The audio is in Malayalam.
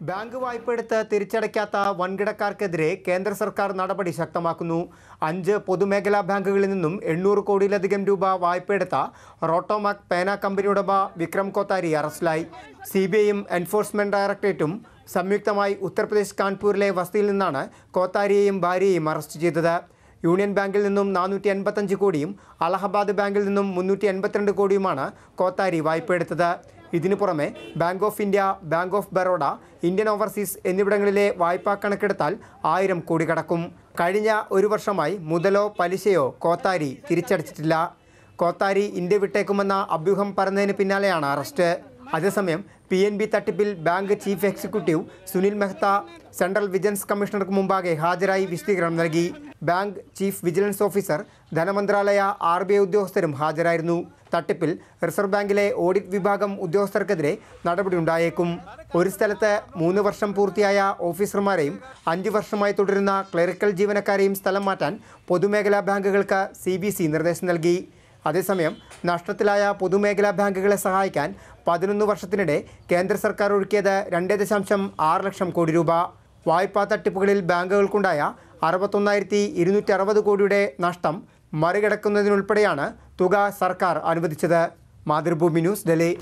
ബാങ്ക് വായ്പയെടുത്ത് തിരിച്ചടയ്ക്കാത്ത വൻകിടക്കാർക്കെതിരെ കേന്ദ്ര സർക്കാർ നടപടി ശക്തമാക്കുന്നു അഞ്ച് പൊതുമേഖലാ ബാങ്കുകളിൽ നിന്നും എണ്ണൂറ് കോടിയിലധികം രൂപ വായ്പയെടുത്ത റോട്ടോമാക് പേന കമ്പനി ഉടമ വിക്രം കോത്താരി അറസ്റ്റിലായി സി ബി ഐയും എൻഫോഴ്സ്മെന്റ് ഡയറക്ടറേറ്റും സംയുക്തമായി ഉത്തർപ്രദേശ് കാൺപൂരിലെ വസതിയിൽ നിന്നാണ് കോത്താരിയെയും ഭാര്യയെയും അറസ്റ്റ് ചെയ്തത് യൂണിയൻ ബാങ്കിൽ നിന്നും നാനൂറ്റി എൺപത്തഞ്ച് കോടിയും അലഹബാദ് ബാങ്കിൽ നിന്നും മുന്നൂറ്റി എൺപത്തിരണ്ട് കോടിയുമാണ് കോത്താരി വായ്പയെടുത്തത് ഇതിനു പുറമെ bank of India bank of Baroda Indian overseas എന്നിവിടങ്ങളിലെ വായ്പാ കണക്കെടുത്താൽ ആയിരം കോടി കടക്കും കഴിഞ്ഞ ഒരു വർഷമായി മുതലോ പലിശയോ കോത്താരി തിരിച്ചടച്ചിട്ടില്ല കോത്താരി ഇന്ത്യ വിട്ടേക്കുമെന്ന അഭ്യൂഹം പറഞ്ഞതിന് പിന്നാലെയാണ് അറസ്റ്റ് അതേസമയം പി എൻ ബി തട്ടിപ്പിൽ bank chief executive Sunil Mehta central vigilance കമ്മീഷണർക്ക് മുമ്പാകെ ഹാജരായി വിശദീകരണം നൽകി ബാങ്ക് ചീഫ് വിജിലൻസ് ഓഫീസർ ധനമന്ത്രാലയ ആർ ബി ഐ ഉദ്യോഗസ്ഥരും ഹാജരായിരുന്നു തട്ടിപ്പിൽ റിസർവ് ബാങ്കിലെ ഓഡിറ്റ് വിഭാഗം ഉദ്യോഗസ്ഥർക്കെതിരെ നടപടിയുണ്ടായേക്കും ഒരു സ്ഥലത്ത് മൂന്ന് വർഷം പൂർത്തിയായ ഓഫീസർമാരെയും അഞ്ച് വർഷമായി തുടരുന്ന ക്ലറിക്കൽ ജീവനക്കാരെയും സ്ഥലം മാറ്റാൻ പൊതുമേഖലാ ബാങ്കുകൾക്ക് സി ബി സി നിർദ്ദേശം നൽകി അതേസമയം നഷ്ടത്തിലായ പൊതുമേഖലാ ബാങ്കുകളെ സഹായിക്കാൻ പതിനൊന്ന് വർഷത്തിനിടെ കേന്ദ്ര സർക്കാർ ഒഴുക്കിയത് രണ്ട് ദശാംശം ആറ് ലക്ഷം കോടി രൂപ വായ്പാ തട്ടിപ്പുകളിൽ ബാങ്കുകൾക്കുണ്ടായ അറുപത്തൊന്നായിരത്തി ഇരുന്നൂറ്റി അറുപത് കോടിയുടെ നഷ്ടം മറികടക്കുന്നതിനുൾപ്പെടെയാണ് തുക സർക്കാർ അനുവദിച്ചത് മാതൃഭൂമി ന്യൂസ് ഡൽഹി